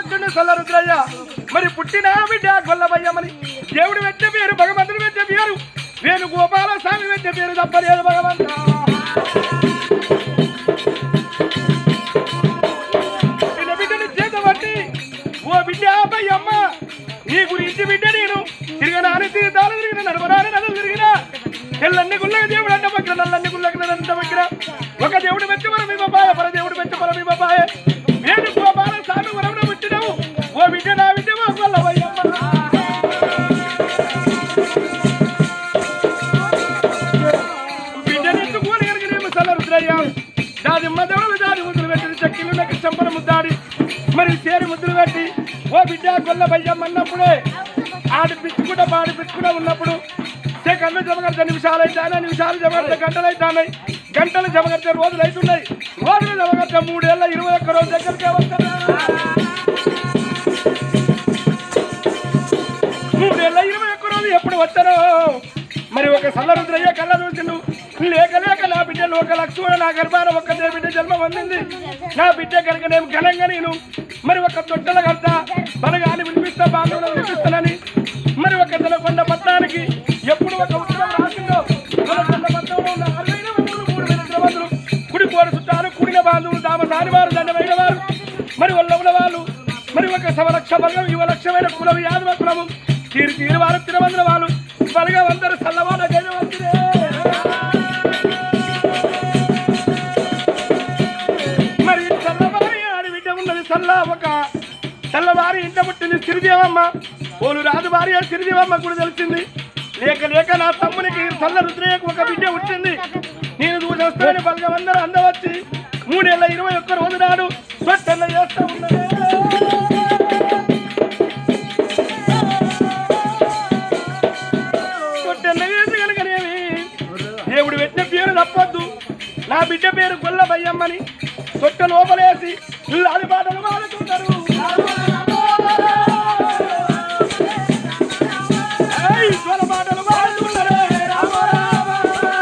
వచ్చిండు సల్ల రుద్రయ్య మరి పుట్టిన బిడ్డ గొల్లవయ్యమని దేవుడు పెట్టే పేరు భగవంతుడు పెట్టే పేరు వేణు గోపాల స్వామి పెట్టే పేరు తప్పలేదు భగవంత పుట్టిన బిడ్డని చేత పట్టి ఓ బిడ్డ అమ్మ నీ గురించి బిడ్డ నేను తిరగనాని తీర్థాలు తిరిగిన నడవరాని నదులు తిరిగిన తెల్లన్ని గుళ్ళకి దేవుడు అంట పక్కన నల్లన్ని గుళ్ళకి అంట పక్కన ఒక దేవుడు మెచ్చి మన మీ బాబాయ పర దేవుడు మెచ్చి మన మీ బాబాయ నేను గోపాల సాగు వరమున పుట్టినావు ఓ బిడ్డ నా బిడ్డ మా గొల్లవయ్యమ్మ బిడ్డనెత్తు కూలి కలిగినేమో సల్ల రుద్రయ్య దాది మదవులు దాది ముద్దులు పెట్టి చెక్కిలు నాకు చంపన ముద్దాడి మరి సేరి ముద్దులు పెట్టి ఓ బిడ్డ గొల్ల భయ్యమ్మ అన్నప్పుడే ఆడి పిచ్చుకుంట పాడి పిచ్చుకుంట ఉన్నప్పుడు సెకండ్లు జమగడితే నిమిషాలు అవుతాయి నిమిషాలు జమగడితే గంటలు అవుతాయి గంటలు జమగడితే రోజులు అవుతున్నాయి రోజులు జమగడితే మూడేళ్ళ ఇరవై ఒక్క రోజు దగ్గరికే వస్తున్నా మూడేళ్ళ ఇరవై ఒక్క రోజు ఎప్పుడు వచ్చారో మరి ఒక సల్లరుద్రయ్య కళ్ళ చూసిండు లేక లేక నా బిడ్డ లోక లక్ష్మణ నా గర్భాన ఒక్కదే బిడ్డ జన్మ పొందింది నా బిడ్డ కనుక నేను ఘనంగా నేను మరి ఒక తొట్టల కడత బలగాని వినిపిస్తా బాగా వినిపిస్తానని మరి ఒక తలకొండ పట్టణానికి ఎప్పుడు ఒక ఉత్తరం రాసిందో తలకొండ పట్టణంలో ఉన్న అరవైన వందలు మూడు వేల వందలు కుడి కోరు చుట్టాలు కుడిన బాంధువులు దామసాని వారు దండమైన వారు మరి వల్లవుల వాళ్ళు మరి ఒక సమలక్ష వర్గం యువ లక్షమైన కులం యాదవ కులము తీరు తీరు వారు తిరువందర వాళ్ళు బలగా అందరూ సల్లవాడ గైనవంతులే మరి చల్లవారి ఆడి బిడ్డ ఉన్నది చల్ల ఒక చల్లవారి ఇంట పుట్టింది సిరిదేవమ్మ పోలు రాజు భార్య సిరిదేవమ్మ కూడా తెలిసింది లేక లేక నా తమ్మునికి చల్ల రుద్రయ్యకు ఒక బిడ్డ పుట్టింది నేను చూసేస్తానని బలగమందరూ అందవచ్చి మూడేళ్ల ఇరవై ఒక్క రోజు నాడు సొట్టెల్ల చేస్తా ఉన్నదే తొట్టెల్ల వేసి కనుకనేమి దేవుడు పెట్టిన పేరు తప్పొద్దు నా బిడ్డ పేరు గొల్ల బయ్యమ్మని తొట్ట లోపలేసి లాలి పాటలు పాడుతుంటారు ఏయ్, గొల్ల పాటలు పాడుతుంటారు రామ రామ.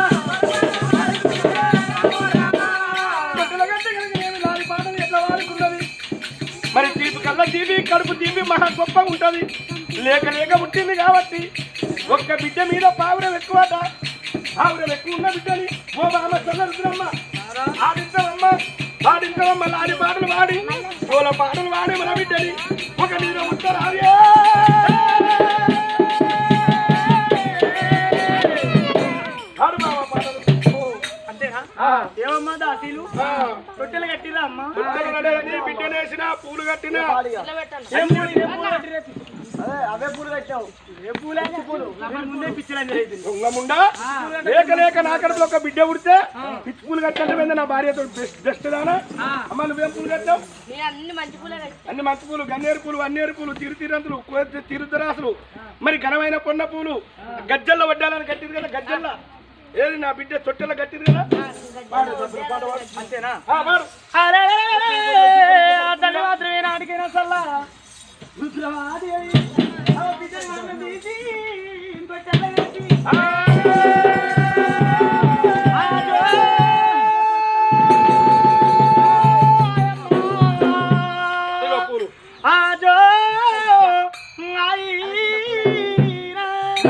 తొట్టెల గంట కనుకనేమి లాలి పాటలు ఎట్లా పాడుతున్నది మరి తీపి కళ్ళ తీపి కడుపు తీపి మహా గొప్ప ఉంటది లేక లేక పుట్టింది కాబట్టి ఒక్క బిడ్డ మీద పావురం ఎక్కువట పావురం ఎక్కువ ఉన్న బిడ్డని ఓ బామ్మ చల్లరుద్రమ్మ ఆడించవమ్మ పాడించవమ్మ లాడి పాటలు పాడి పూల పాటలు పాడి మన బిడ్డని ఒక మీద ఉంటారు ఆడు బామ్మ పాటలు అంతేనా ఆ, ఏమమ్మా దాసీలు ఆ. రొట్టెలు కట్టిరా అమ్మా పుట్టలు నడవని, బిడ్డనేసిన పూలు కట్టిన ఏం పూలు ఏం పూలు కట్టి రేపు అవే పూలు కట్టావు ఏ పూలు అంటే పూలు నాకు ముందే పిచ్చిలని జరిగింది దొంగముండా లేక లేక నా కడుపులో ఒక బిడ్డ పుడితే పిచ్చి పూలు కట్టడం నా భార్యతో బెస్ట్ దానా అమ్మ నువ్వేం పూలు కట్టావు నేను అన్ని మంచి పూలే కట్టాను. అన్ని మంచి పూలు గన్నేరు పూలు అన్నేరు పూలు తిరు తిరంతులు తిరుదరాసులు మరి ఘనమైన పొన్న పూలు గజ్జల్లో వడ్డాలని కట్టింది కదా గజ్జల్ల ఏది నా బిడ్డ తొట్టెల కట్టింది కదా పాడు, పాడు, పాడు, పాడు. అంతేనా ఆ, పాడు. అరే ఆ తల్లి మాత్రమే నాటికైనా సల్లా రుద్రవాదేవి ఆ బిడ్డని మాత్రం తీసి ఇంకో తెల్ల వేసి ఆ, ఆజో ఇదిగో పూలు ఆజో ఆయిరా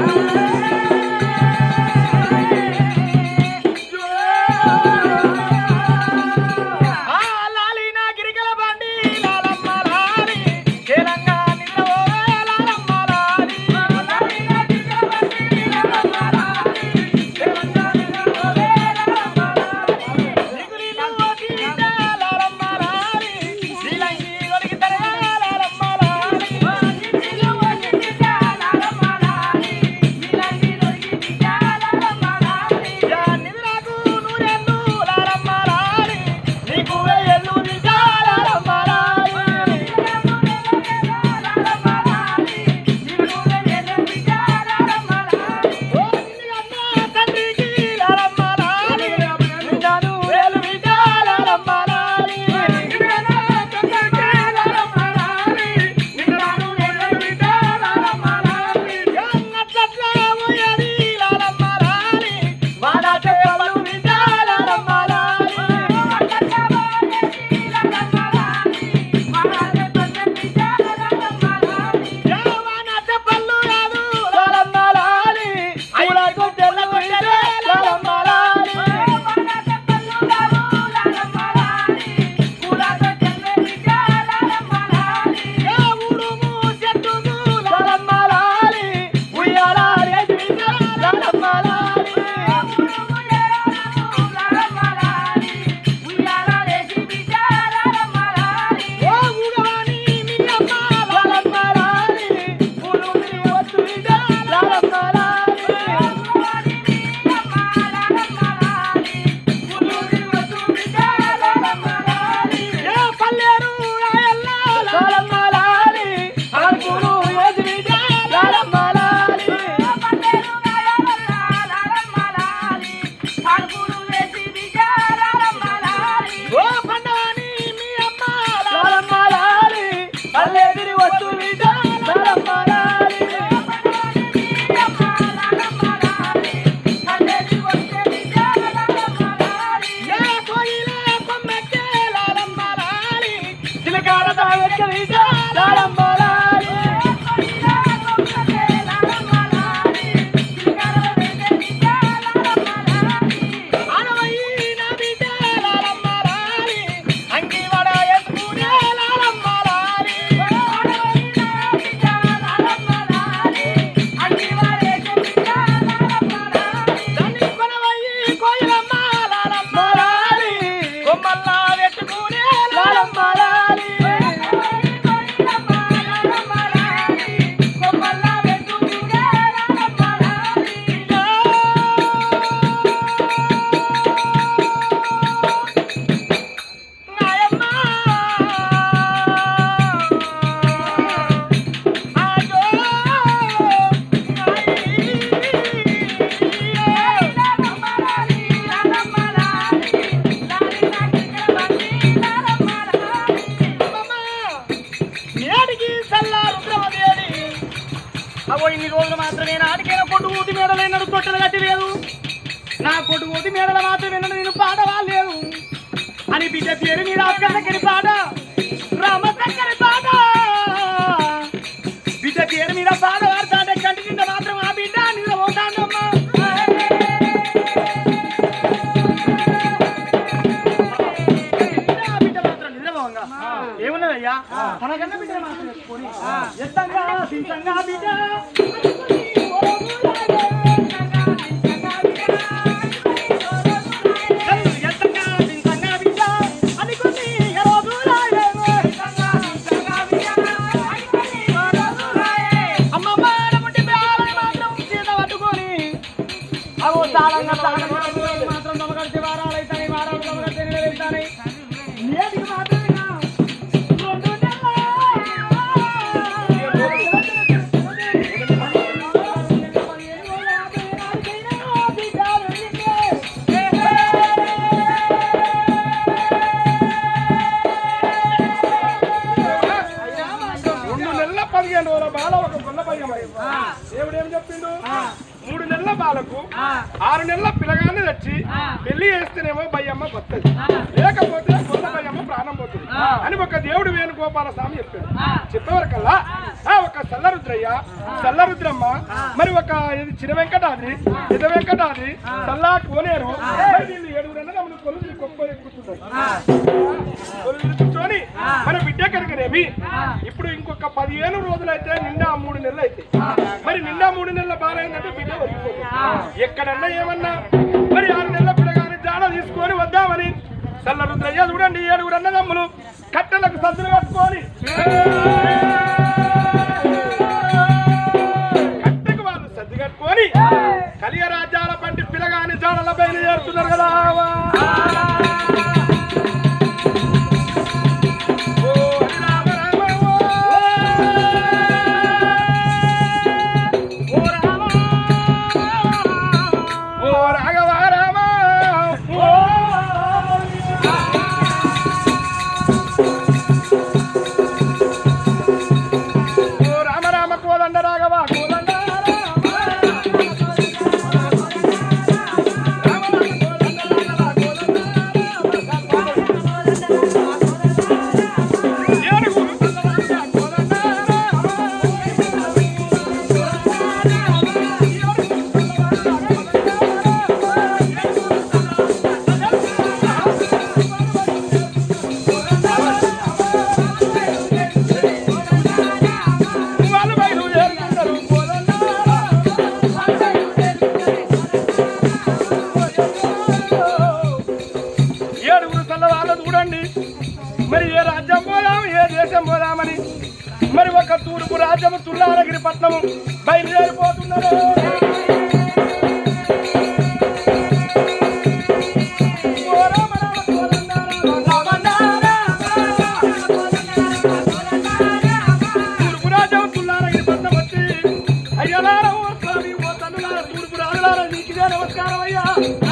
ఆ లాలి నా గిరికల బండి లాలమ్మ లాలి తెలంగాణ నిలవే లాలమ్మ లాలి లాలి నా గిరికల బండి లాలమ్మ లాలి తెలంగాణ నిలవే లాలమ్మ లాలి దిగులిలో గీత లాలమ్మ లాలి శ్రీలంగి ఒలికి తరే లాలమ్మ లాలి దిగులిలో గీత లాలమ్మ లాలి ఆగో ఇన్ని రోజులు మాత్రమే నాటికైనా కొట్టు ఊతి మేడలైనడు తొట్టెలు కట్టి లేదు నా కొట్టు ఊతి మేడల మాత్రం విన్నడు నేను పాడవా లేదు అని బిడ్డ పేరు మీద అక్కడికి పాట రామచక్కరి పాట బిడ్డ పేరు మీద పాట వాడతాడే కంటి నిండా మాత్రం ఆ బిడ్డ నిన్న పోతానమ్మా ఏమున్నదయ్యా తనకన్నా బిడ్డ మాత్రం ఎత్తుకొని ఎత్తంగా సింతంగా బిడ్డ ఎత్తంగా సింతంగా బిడ్డ అనుకుని ఎరోజులాయేమో. అమ్మమ్మ నమ్ముంటే బ్యాలని మాత్రం చేత పట్టుకొని అవో తాళంగా తాళంగా పట్టుకొని మాత్రం దమగడితే వారాలైతాయి వారాలు దమగడితే నెలలైతాయి నేటికి మాత్రమేనా రెండు రెండు నెలల పదిహేను రోజుల బాల ఒక గొల్ల భయం దేవుడు ఏం చెప్పిండు మూడు నెలల బాలకు ఆరు నెలల పిల్లగానే తెచ్చి పెళ్లి చేస్తేనేమో భయమ్మ బతుంది లేకపోతే గొల్ల భయమ్మ ప్రాణం పోతుంది అని ఒక దేవుడు వేణుగోపాల స్వామి చెప్పాడు చెప్పేవరకల్లా ఆ ఒక సల్లరుద్రయ్య సల్లరుద్రమ్మ మరి ఒక ఇది చిన్న వెంకటాద్రి పెద్ద వెంకటాద్రి సల్లా కోనేరు మరి వీళ్ళు ఏడుగురు అన్నదమ్ములు కొలుసు గొప్ప ఎక్కుతున్నారు కొలుసు కూర్చొని మన బిడ్డ కనుకనేమి ఇప్పుడు ఇంకొక పదిహేను రోజులు అయితే నిండా మూడు నెలలు అయితే మరి నిండా మూడు నెలల బాలైందంటే బిడ్డ వదిలిపోతుంది ఎక్కడన్నా ఏమన్నా మరి ఆరు నెలల పిల్లగాని జాడ తీసుకొని వద్దామని చల్ల రుద్రయ్య చూడండి ఏడుగురు అన్నదమ్ములు కట్టెలకు సందులు కట్టుకొని కట్టెకు వాళ్ళు సర్ది కట్టుకొని కలియ రాజ్యాల పంటి పిల్లగాని జాడల బయలుదేరుతున్నారు కదా ఓ హరి రామ రామ ఓ. ఓ రామ ఓ రాఘవ రామ ఓ. ఓ రామ రామ కోదండ రాఘవ కోదండ రామ. రామ రామ కోదండ రాఘవ కోదండ రామ. ఏడుగురు కోదండ కోదండ రామ. వాళ్ళు బయలుదేరుతున్నారు కోదండ ఏడుగురు తెల్లవాళ్ళు చూడండి మరి ఏ రాజ్యం పోదాం ఏ దేశం పోదామని మరి ఒక తూర్పు రాజ్యము తుల్లారగిరి పట్నము బయలుదేరిపోతున్నారు ఓ రామ రామ కోదండ తూర్పు రాజ్యం తుల్లారగిరి పట్నం వచ్చి అయ్యలారా ఓ స్వామి ఓ తల్లులారా తూర్పు రాజులారా నీకిదే నమస్కారం అయ్యా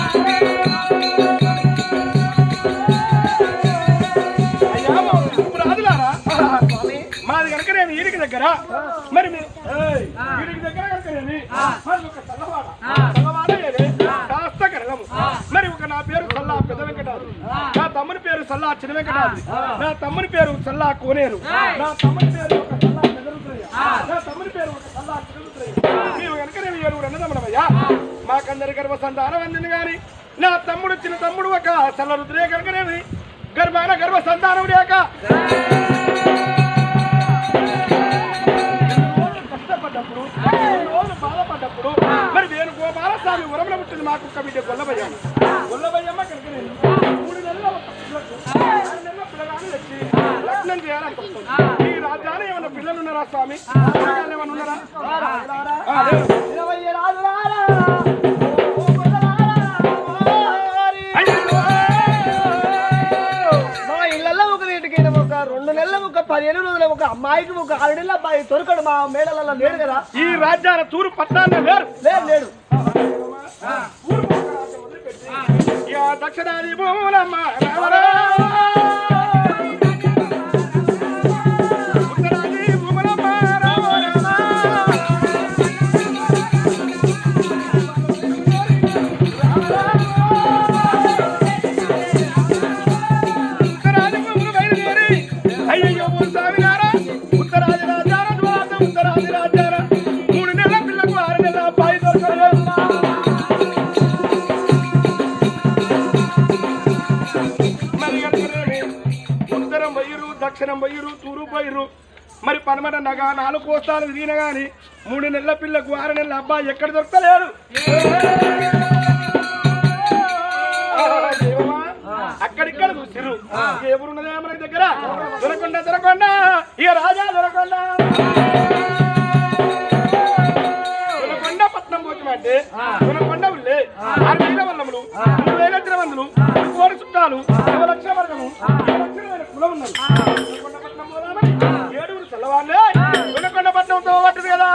అయ్యా మా తూర్పు రాజులారా మాది కనుక నేను ఈడికి దగ్గర మరి మీ ఏయ్, ఈడికి దగ్గర కనుక నేను మరి ఒక చల్లవాడ చల్లవాడ ఏదే? కాస్త కరగము మరి ఒక నా పేరు సల్లా పెద్ద వెంకటాద్రి నా తమ్ముని పేరు సల్లా చిన్న వెంకటాద్రి నా తమ్ముని పేరు సల్లా కోనేరు నా తమ్ముని పేరు ఒక సల్లా పెదరుద్రయ్య నా తమ్ముని పేరు ఒక సల్లా చిన్నరుద్రయ్య మీరు కనుక నేను ఏడుగురు అన్నదమ్మనమయ్యా మాకందరి గర్భ సంతానం అందింది గాని నా తమ్ముడు చిన్న తమ్ముడు ఒక సల్ల రుద్రయ్య కనుకనేది గర్భాన గర్భ సంతానం లేక కష్టపడ్డప్పుడు ఎన్ని రోజులు బాధపడ్డప్పుడు మరి నేను గోపాలస్వామి ఉరమల పుట్టింది మాకు ఒక్క బిడ్డ గొల్లబయ్యమ్మ గొల్లబయ్యమ్మ కనుక నేను మూడు నెలల ఒక పిల్లకు, ఆరు నెలల పిల్లగాని తెచ్చి లగ్నం చేయాలనుకుంటున్నాను ఈ రాజ్యాలు ఏమన్నా పిల్లలు ఉన్నారా స్వామి పిల్లగాళ్ళు ఏమన్నా ఉన్నారా ఆ, లేరు. ఇరవై రాజులారా ఓ గొల్లలారా, అయ్యో! మా ఇళ్ళల్లో ఒక వీటికి ఒక రెండు నెలల ఒక పదిహేను రోజుల ఒక అమ్మాయికి ఒక ఆరు నెలల అబ్బాయి దొరకడు మా మేడలలో లేడు కదా ఈ రాజ్యాల తూరు పట్టణాన్ని లేరు లేదు లేడు యా దక్షిణాది భూములమ్మ రామరా. ఉత్తరాది భూములమ్మ రామ రామ. పట్నం పోయిర్రు తూరు పోయిర్రు మరి పనమట నగ నాలుగు కోస్తాలు తిరిగిన గాని మూడు నెలల పిల్లకు ఆరు నెలల అబ్బాయి ఎక్కడ దొరకలేడు ఆ, దేవమా, అక్కడిక్కడ చూసిర్రు ఎవరున్నదే మన దగ్గర దొరకొండ దొరకొండ ఇక రాజా దొరకొండ దొరకొండ పట్నం పోతామంటే దొరకొండ ఉల్లే ఆరు వేల వల్లములు మూడు వేల తిరవందులు మూడు కోడి చుట్టాలు ఇరవై లక్షల వర్గము ఇరవై లక్షల కులం ఉన్నారు దొరకొండ పట్నం పోదామని ఏడుగురు చల్లవాళ్ళే దొరకొండ పట్నంతో పట్టదు కదా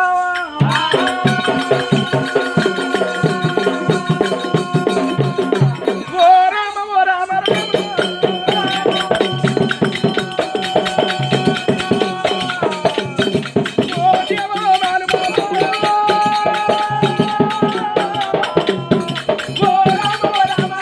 ఓ రామ ఓ రామ ఓ దేవ మానవ ఓ రామ ఓ రామ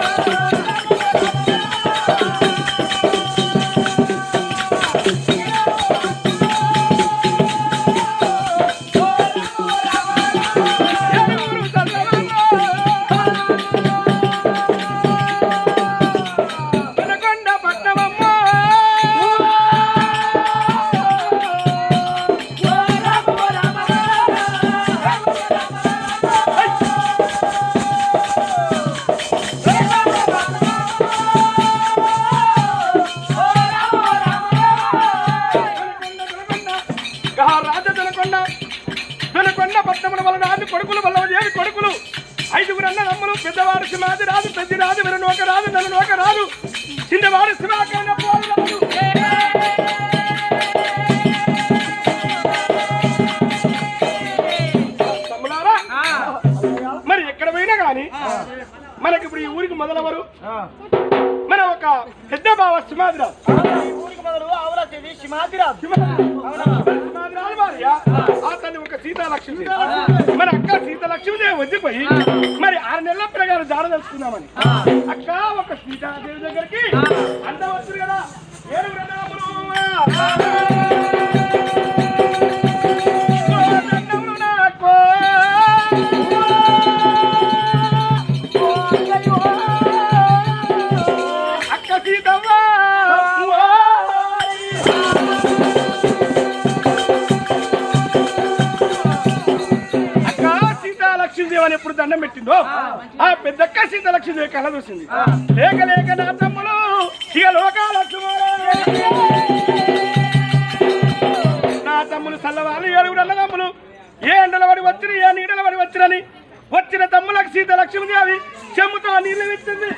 ఎవరు చల్లవన్నా కొనకొండ పట్నమమ్మ రాజ దొనకొండ దొనకొండ పట్టణముల వల్ల రాజు కొడుకులు వల్ల ఏడు కొడుకులు ఐదుగురు అన్న నమ్ములు పెద్దవాడు సింహాది రాజు పెద్ద రాజు వీరు నోక రాజు నన్ను నోక రాజు చిన్నవాడు సింహాకరణ పోలు రాజు తమ్ములారా, మరి ఎక్కడ పోయినా గాని మనకి ఇప్పుడు ఈ ఊరికి మొదలవరు మన ఒక పెద్ద బావ సింహాదిరాజు ఊరికి మొదలు ఆవుల చెవి సింహాద్రిరాజు సింహాద్రాల భార్య ఆ తల్లి ఒక సీతాలక్ష్మి మరి అక్క సీతాలక్ష్మిదేవి వదిలిపోయి మరి ఆరు నెలల ప్రకారం జాడ తెలుసుకుందామని అక్క ఒక సీతాదేవి దగ్గరికి అంత వచ్చారు కదా ఏడుగురు అన్నదమ్ములు. ఓ అన్నదమ్ములు నాకు. ఓ అక్కయ్యో. అక్క సీతమ్మ ఓ. అక్క సీతాలక్ష్మీదేవి అని ఎప్పుడు దండం పెట్టిందో ఆ పెద్దక్క సీతాలక్ష్మీదేవి కళ చూసింది లేక లేక నా తమ్ముడు ఇక లోకాలక్ష్మి నా తమ్ముడు సల్లవాళ్ళు ఏడుగురు అన్నదమ్ములు ఏ ఎండల పడి వచ్చిన ఏ నీడల పడి వచ్చినని వచ్చిన తమ్ములకు సీతాలక్ష్మీదేవి చెమ్ముతో నీళ్ళు ఇచ్చింది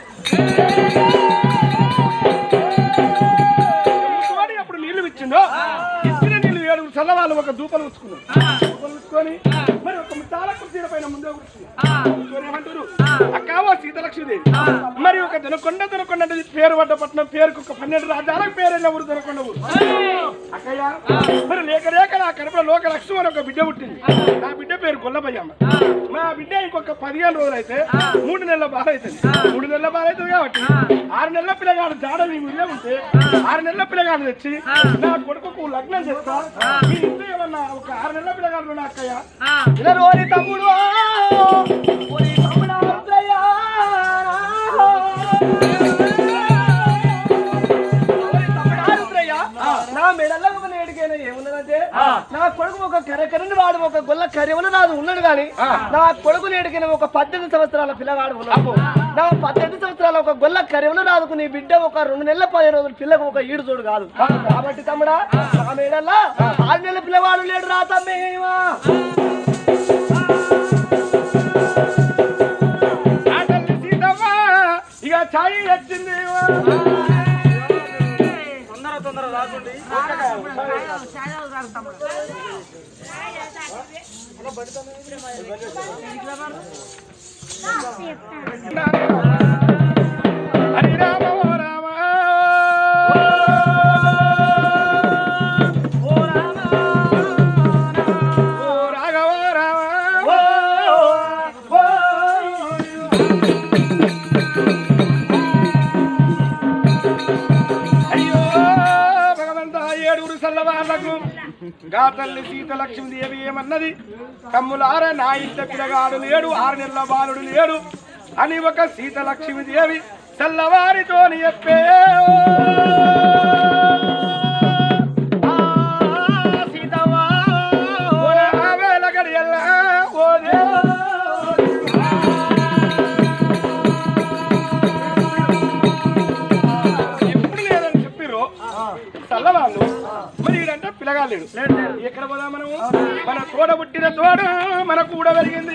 చెమ్ముతోని అప్పుడు నీళ్లు ఇచ్చిందో ఇచ్చిన నీళ్లు ఏడుగురు చల్లవాళ్ళు ఒక దూపలు ఉంచుకున్నారు దూపలు ఉంచుకొని మరి ఒక ముత్తాలకు చీర పైన ముందే కూర్చున్నారు కూర్చొని ఏమంటారు అక్క ఓ సీతలక్ష్మీదేవి మరి ఒక దొనకొండ దొనకొండ అంటే పేరు పడ్డ పట్నం పేరుకు ఒక పన్నెండు రాజ్యాలకు పేరైన ఊరు దొనకొండ ఊరు అక్కయ్య మరి లేక లేక నా కడుపులో లోక లక్ష్మి అని ఒక బిడ్డ పుట్టింది నా బిడ్డ పేరు గొల్లబయ్యమ్మ మా బిడ్డ ఇంకొక పదిహేను రోజులు అయితే మూడు నెలల బాధ అవుతుంది మూడు నెలల బాధ అవుతుంది కాబట్టి ఆరు నెలల పిల్లగాడు జాడ మీ ఊళ్ళో ఉంటే ఆరు నెలల పిల్లగాడు తెచ్చి నా కొడుకు లగ్నం చేస్తా మీ ఇంట్లో ఏమన్నా ఒక ఆరు నెలల పిల్లగాడు నా అక్కయ్య ఇలా ఓరి తమ్ముడు ఓరి తమ్ముడు ఆంధ్రయ్య. ఓరి తమ్ముడు ఆంధ్రయ్య. నా మెడల్లో ఒక నేడికైనా ఏమున్నదంటే నా కొడుకు ఒక కరకరని వాడు ఒక గొల్ల కరివన రాదు ఉన్నాడు కానీ నా కొడుకు నేడికైనా ఒక పద్దెనిమిది సంవత్సరాల పిల్లగాడు ఉన్నాడు నా పద్దెనిమిది సంవత్సరాల ఒక గొల్ల కరివన రాదుకు నీ బిడ్డ ఒక రెండు నెలల పదిహేను రోజుల పిల్లకు ఒక ఈడు చూడు కాదు కాబట్టి తమ్ముడా నా మేడల్లా ఆరు నెలల పిల్లవాడు లేడు రా తమ్మేవా ఆ తల్లి సీతమ్మ ఇక ఛాయ్ వచ్చింది తొందర తొందర రాకుండి హరి రామ ఓ రామ ఓ రాఘవ రామ అయ్యో భగవంత ఏడుగురు సల్లవాళ్లకు గా తల్లి సీత లక్ష్మీదేవి ఏమన్నది కమ్ములార నా ఇంట పిల్లగాడు లేడు ఆరు నెలల బాలుడు లేడు అని ఒక సీత లక్ష్మీదేవి చల్లవారితో చెప్పే లేడు ఎక్కడ పోదాం మనము మన తోడ పుట్టిన తోడు మన కూడా పెరిగింది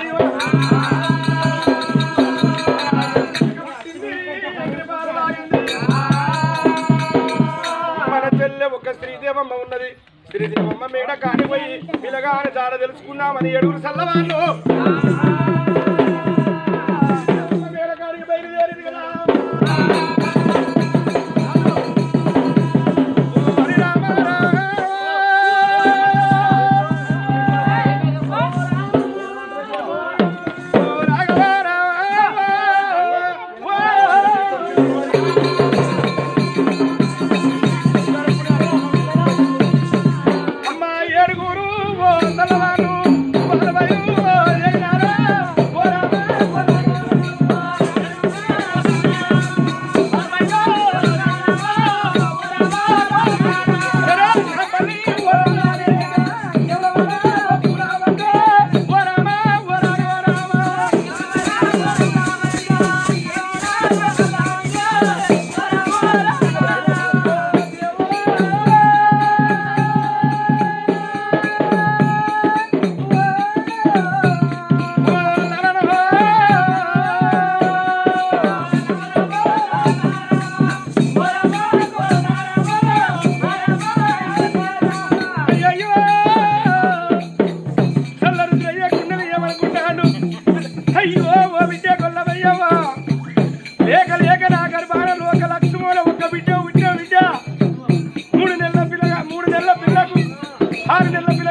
పుట్టింది, ఎగిరి పాలు తాగింది. మన చెల్లె ఒక శ్రీదేవమ్మ ఉన్నది శ్రీదేవమ్మ మేడ కానిపోయి పిల్లగాని జాడ తెలుసుకున్నామని ఏడుగురు సల్లవాళ్ళు మేడ కాడికి బయలుదేరింది కదా హరి రామ అమ్మ ఏడుగురు ఓ తలవారు పదవైదు అయినారా ఓ రామ అయ్యయ్యో చల్లరు చేయకుండానే ఏమనుకుంటాడు అయ్యో ఓ బిడ్డ కొల్లవయ్యవా లేక లేక నా గర్భాలలో ఒక లక్ష్మూల ఒక బిడ్డ బిడ్డ బిడ్డ మూడు నెలల పిల్లగా మూడు నెలల పిల్లకు ఆరు నెలల